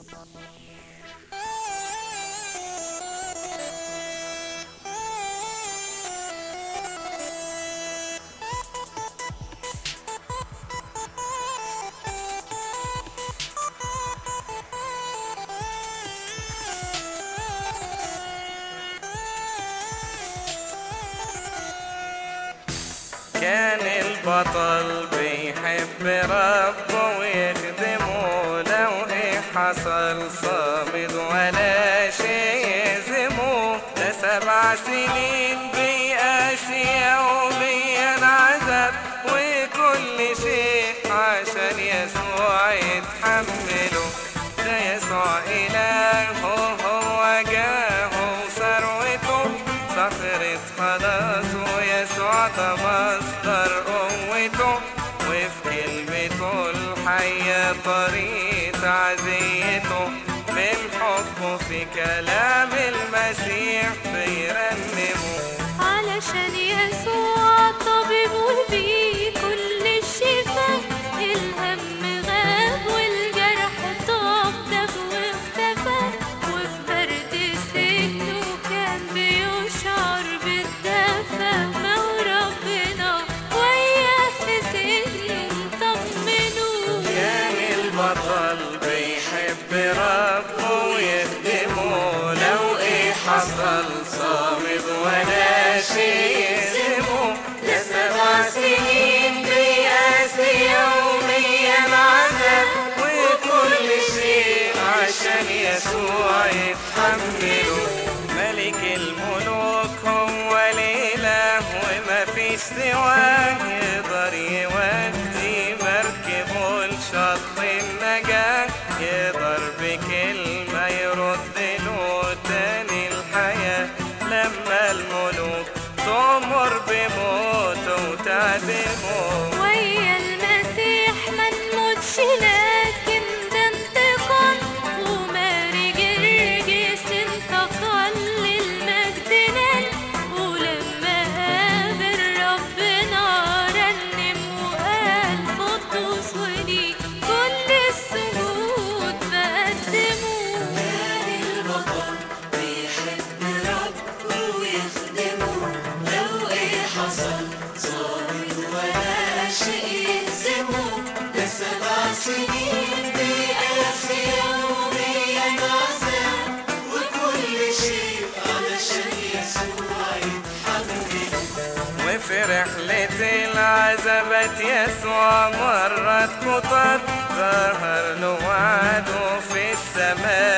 كان البطل بيحب ربه ويخدمه لو ايه حصل صامد ولا شيء يهزمه ده سبع سنين بيقاسي يوميا عذاب وكل شيء عشان يسوع يتحمله ده يسوع إلهه هو جاهه ثروته صخرة خلاص ويسوع ده مصدر قوته وفي كلمته الحية طريق تعزيته من حبه في كلام المسيح بيرنمه علشان يسوع طبيب وبيه كل الشفاء الهم غاب والجرح طبطب واختفى وفي برد سجنه كان بيشعر بالدفى ما هو ربنا وياه في سجنه مطمنه كان البطل بيحب ربه ويخدمه لو ايه حصل صامد ولا شيء يهزمه ده سبع سنين بيقاسي يوميا عذاب وكل شيء عشان يسوع يتحمله ملك الملوك هو الاله وما فيش سواه يقدر يودي مركبه لشط النجاة يقدر بكلمة يرد له تاني الحياة لما الملوك تمر بموته وتعدمه ويا المسيح ما نموتش لكن ده انتقام وماري جرجس انتقل للمجد نال ولما قابل ربنا رنم وقال قدوس ولي كل السجود بقدمه البطل بيحب ربه ويخدمه لو ايه حصل صامد ولا شيء يهزمه ده سبع سنين بيقاسي يوميا عذاب وكل شيء علشان يسوع يتحمله وفي رحلة العزبات يسوع مرت مطر ظهر له وعده في السماء